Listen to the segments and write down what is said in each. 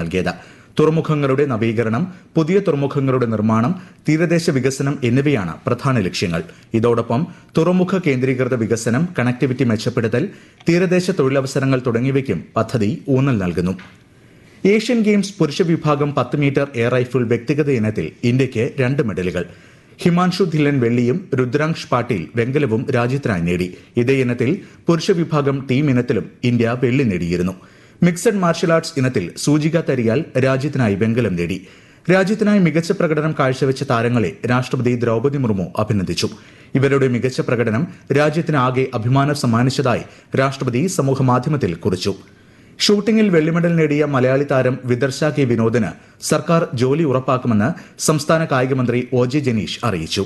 നൽകിയത് തുറമുഖങ്ങളുടെ നവീകരണം പുതിയ തുറമുഖങ്ങളുടെ നിർമ്മാണം തീരദേശ വികസനം എന്നിവയാണ് പ്രധാന ലക്ഷ്യങ്ങൾ ഇതോടൊപ്പം തുറമുഖ കേന്ദ്രീകൃത വികസനം കണക്ടിവിറ്റി മെച്ചപ്പെടുത്തൽ തീരദേശ തൊഴിലവസരങ്ങൾ തുടങ്ങിയവയ്ക്കും പദ്ധതി ഊന്നൽ നൽകുന്നു ഏഷ്യൻ ഗെയിംസ് പുരുഷ വിഭാഗം പത്ത് മീറ്റർ എയർ റൈഫിൾ വ്യക്തിഗത ഇനത്തിൽ ഇന്ത്യയ്ക്ക് രണ്ട് മെഡലുകൾ ഹിമാൻഷു ധില്ലൻ വെള്ളിയും രുദ്രാംശ് പാട്ടീൽ വെങ്കലവും രാജ്യത്തിനായി നേടി ഇതേ ഇനത്തിൽ പുരുഷ വിഭാഗം ടീം ഇനത്തിലും ഇന്ത്യ വെള്ളി നേടിയിരുന്നു മിക്സഡ് മാർഷൽ ആർട്സ് ഇനത്തിൽ സൂചിക തരിയാൽ രാജ്യത്തിനായി വെങ്കലം നേടി രാജ്യത്തിനായി മികച്ച പ്രകടനം കാഴ്ചവെച്ച താരങ്ങളെ രാഷ്ട്രപതി ദ്രൗപദി മുർമു അഭിനന്ദിച്ചു ഇവരുടെ മികച്ച പ്രകടനം രാജ്യത്തിന് ആകെ അഭിമാനം സമ്മാനിച്ചതായി രാഷ്ട്രപതി സമൂഹമാധ്യമത്തിൽ കുറിച്ചു ഷൂട്ടിംഗിൽ വെള്ളിമെഡൽ നേടിയ മലയാളി താരം വിദർശ കെ വിനോദിന് സർക്കാർ ജോലി ഉറപ്പാക്കുമെന്ന് സംസ്ഥാന കായികമന്ത്രി ഒ ജെ ജനീഷ് അറിയിച്ചു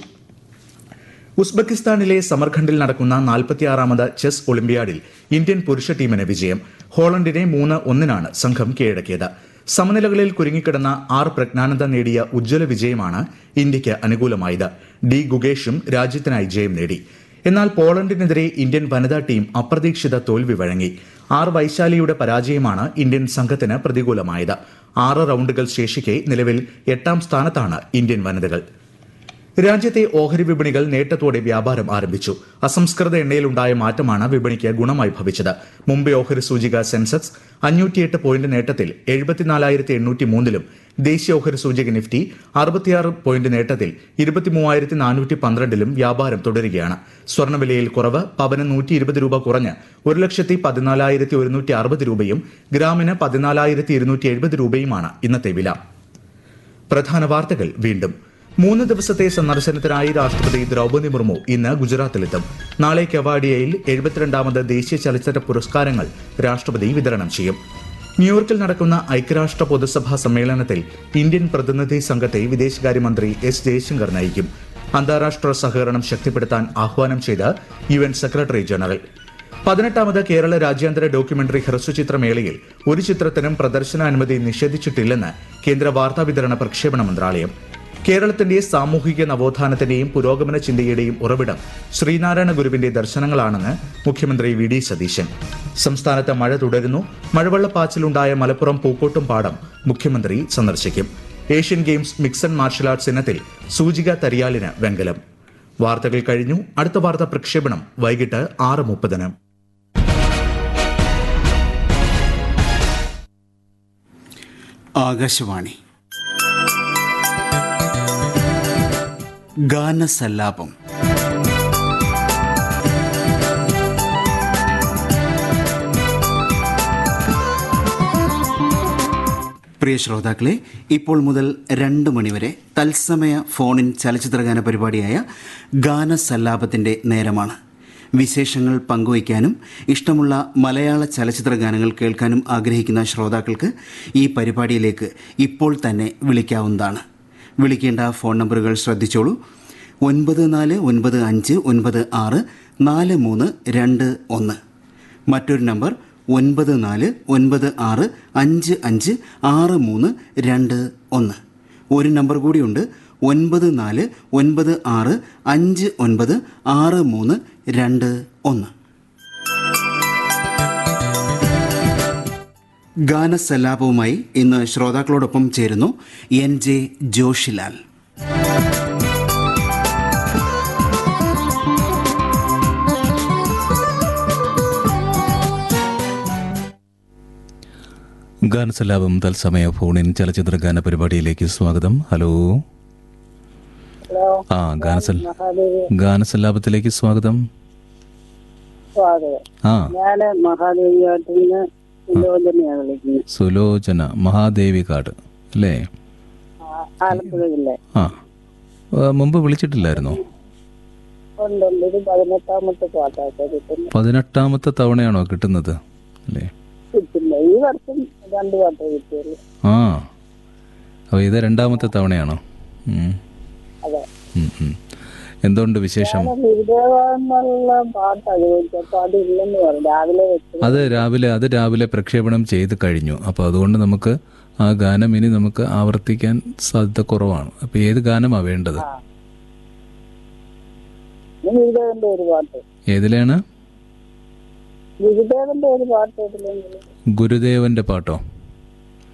ഉസ്ബെക്കിസ്ഥാനിലെ സമർഖണ്ഡിൽ നടക്കുന്ന നാൽപ്പത്തിയാറാമത് ചെസ് ഒളിമ്പ്യാഡിൽ ഇന്ത്യൻ പുരുഷ ടീമിന് വിജയം ഹോളണ്ടിനെ മൂന്ന് ഒന്നിനാണ് സംഘം കീഴടക്കിയത് സമനിലകളിൽ കുരുങ്ങിക്കിടന്ന ആർ പ്രജ്ഞാനന്ദ നേടിയ ഉജ്ജ്വല വിജയമാണ് ഇന്ത്യയ്ക്ക് അനുകൂലമായത് ഡി ഗുഗേഷും രാജ്യത്തിനായി ജയം നേടി എന്നാൽ പോളണ്ടിനെതിരെ ഇന്ത്യൻ വനിതാ ടീം അപ്രതീക്ഷിത തോൽവി വഴങ്ങി ആർ വൈശാലിയുടെ പരാജയമാണ് ഇന്ത്യൻ സംഘത്തിന് പ്രതികൂലമായത് ആറ് റൌണ്ടുകൾ ശേഷിക്കെ നിലവിൽ എട്ടാം സ്ഥാനത്താണ് ഇന്ത്യൻ വനിതകൾ രാജ്യത്തെ ഓഹരി വിപണികൾ നേട്ടത്തോടെ വ്യാപാരം ആരംഭിച്ചു അസംസ്കൃത എണ്ണയിലുണ്ടായ മാറ്റമാണ് വിപണിക്ക് ഗുണമായി ഭവിച്ചത് മുംബൈ ഓഹരി സൂചിക സെൻസെക്സ് അഞ്ഞൂറ്റിയെട്ട് പോയിന്റ് നേട്ടത്തിൽ എഴുപത്തിനാലായിരത്തി എണ്ണൂറ്റി മൂന്നിലും ദേശീയ ഓഹരി സൂചിക നിഫ്റ്റി അറുപത്തിയാറ് പോയിന്റ് നേട്ടത്തിൽ ഇരുപത്തിമൂവായിരത്തി നാനൂറ്റി പന്ത്രണ്ടിലും വ്യാപാരം തുടരുകയാണ് സ്വർണ്ണവിലയിൽ കുറവ് പവന് നൂറ്റി ഇരുപത് രൂപ കുറഞ്ഞ് ഒരു ലക്ഷത്തി പതിനാലായിരത്തി ഒരുന്നൂറ്റി അറുപത് രൂപയും ഗ്രാമിന് പതിനാലായിരത്തി ഇരുന്നൂറ്റി എഴുപത് രൂപയുമാണ് ഇന്നത്തെ വില പ്രധാന വാർത്തകൾ വീണ്ടും മൂന്ന് ദിവസത്തെ സന്ദർശനത്തിനായി രാഷ്ട്രപതി ദ്രൗപദി മുർമു ഇന്ന് ഗുജറാത്തിലെത്തും നാളെ കെവാഡിയയിൽ എഴുപത്തിരണ്ടാമത് ദേശീയ ചലച്ചിത്ര പുരസ്കാരങ്ങൾ രാഷ്ട്രപതി വിതരണം ചെയ്യും ന്യൂയോർക്കിൽ നടക്കുന്ന ഐക്യരാഷ്ട്ര പൊതുസഭാ സമ്മേളനത്തിൽ ഇന്ത്യൻ പ്രതിനിധി സംഘത്തെ വിദേശകാര്യമന്ത്രി എസ് ജയശങ്കർ നയിക്കും അന്താരാഷ്ട്ര സഹകരണം ശക്തിപ്പെടുത്താൻ ആഹ്വാനം ചെയ്ത് യു എൻ സെക്രട്ടറി ജനറൽ പതിനെട്ടാമത് കേരള രാജ്യാന്തര ഡോക്യുമെന്ററി ഹ്രസ്വചിത്രമേളയിൽ ഒരു ചിത്രത്തിനും പ്രദർശനാനുമതി നിഷേധിച്ചിട്ടില്ലെന്ന് കേന്ദ്ര വാർത്താവിതരണ പ്രക്ഷേപണ മന്ത്രാലയം കേരളത്തിന്റെ സാമൂഹിക നവോത്ഥാനത്തിന്റെയും പുരോഗമന ചിന്തയുടെയും ഉറവിടം ശ്രീനാരായണ ഗുരുവിന്റെ ദർശനങ്ങളാണെന്ന് മുഖ്യമന്ത്രി വി ഡി സതീശൻ സംസ്ഥാനത്ത് മഴ തുടരുന്നു മഴവെള്ളപ്പാച്ചിലുണ്ടായ മലപ്പുറം പൂക്കോട്ടും പാടം മുഖ്യമന്ത്രി സന്ദർശിക്കും Asian games mixed martial arts ഇനത്തിൽ സൂചിക തരിയാലിന് വെങ്കലം വാർത്തകൾ കഴിഞ്ഞു അടുത്ത വാർത്താ പ്രക്ഷേപണം വൈകിട്ട് ആറ് മുപ്പതിന് ആകാശവാണി ഗാനസല്ലാപം പ്രിയ ശ്രോതാക്കളെ ഇപ്പോൾ മുതൽ രണ്ട് മണിവരെ തത്സമയ ഫോണിൻ ചലച്ചിത്രഗാന പരിപാടിയായ ഗാനസല്ലാപത്തിന്റെ നേരമാണ് വിശേഷങ്ങൾ പങ്കുവയ്ക്കാനും ഇഷ്ടമുള്ള മലയാള ചലച്ചിത്ര ഗാനങ്ങൾ കേൾക്കാനും ആഗ്രഹിക്കുന്ന ശ്രോതാക്കൾക്ക് ഈ പരിപാടിയിലേക്ക് ഇപ്പോൾ തന്നെ വിളിക്കാവുന്നതാണ് വിളിക്കേണ്ട ഫോൺ നമ്പറുകൾ ശ്രദ്ധിച്ചോളൂ ഒൻപത് നാല് ഒൻപത് അഞ്ച് ഒൻപത് ആറ് നാല് മൂന്ന് രണ്ട് ഒന്ന് മറ്റൊരു നമ്പർ ഒൻപത് നാല് ഒൻപത് ആറ് അഞ്ച് അഞ്ച് ആറ് മൂന്ന് രണ്ട് ഒന്ന് ഒരു നമ്പർ കൂടിയുണ്ട് ഒൻപത് നാല് ഒൻപത് ആറ് അഞ്ച് ഒൻപത് ആറ് മൂന്ന് രണ്ട് ഒന്ന് ഗാനസല്ലാപവുമായി ഇന്ന് ശ്രോതാക്കളോടൊപ്പം ചേരുന്നു എൻ ജെ ജോഷിലാൽ ഗാനസലാപം തത്സമയ ഫോണിൻ ചലച്ചിത്ര ഗാന പരിപാടിയിലേക്ക് സ്വാഗതം ഹലോ ഹലോ ആ ഗാനസൽ മഹാദേവി ഗാനസല്ലാപത്തിലേക്ക് സ്വാഗതം സ്വാഗതം ആ ഞാന് മഹാദേവിയാട്ടിൽ നിന്ന് സുലോചനയാണ് വിളിക്കുന്നത് സുലോചന മഹാദേവി കാട് അല്ലേ ആ, ആലപ്പുഴ ജില്ല ആ ആ, മുമ്പ് വിളിച്ചിട്ടില്ലായിരുന്നോ ഉണ്ട് ഉണ്ട് ഇത് പതിനെട്ടാമത്തെ പാട്ടാട്ടോ കിട്ടുന്നത് പതിനെട്ടാമത്തെ തവണയാണോ കിട്ടുന്നത് അല്ലേ കിട്ടില്ല ഈ വർഷം രണ്ട് പാട്ടേ കിട്ടിയുള്ളൂ ആ അപ്പോൾ ഇത് രണ്ടാമത്തെ തവണയാണോ ഉം. അതെ ഉം, ഉം. എന്തുകൊണ്ട് വിശേഷം ഞാൻ ഗുരുദേവ എന്നുള്ള പാട്ടാണ് ചോദിച്ചത് അപ്പൊ അതില്ലെന്ന് പറഞ്ഞു രാവിലെ വെച്ച് അത് രാവിലെ അത് രാവിലെ പ്രക്ഷേപണം ചെയ്ത് കഴിഞ്ഞു അപ്പോൾ അതുകൊണ്ട് നമുക്ക് ആ ഗാനം ഇനി നമുക്ക് ആവർത്തിക്കാൻ സാധ്യത കുറവാണ് അപ്പോൾ ഏത് ഗാനമാണ് വേണ്ടത് ഇനി ഗുരുദേവന്റെ ഒരു പാട്ട് ഏതിലാണ് ഗുരുദേവന്റെ ഒരു പാട്ട് ഏതിലെങ്കിലും ഗുരുദേവന്റെ പാട്ടോ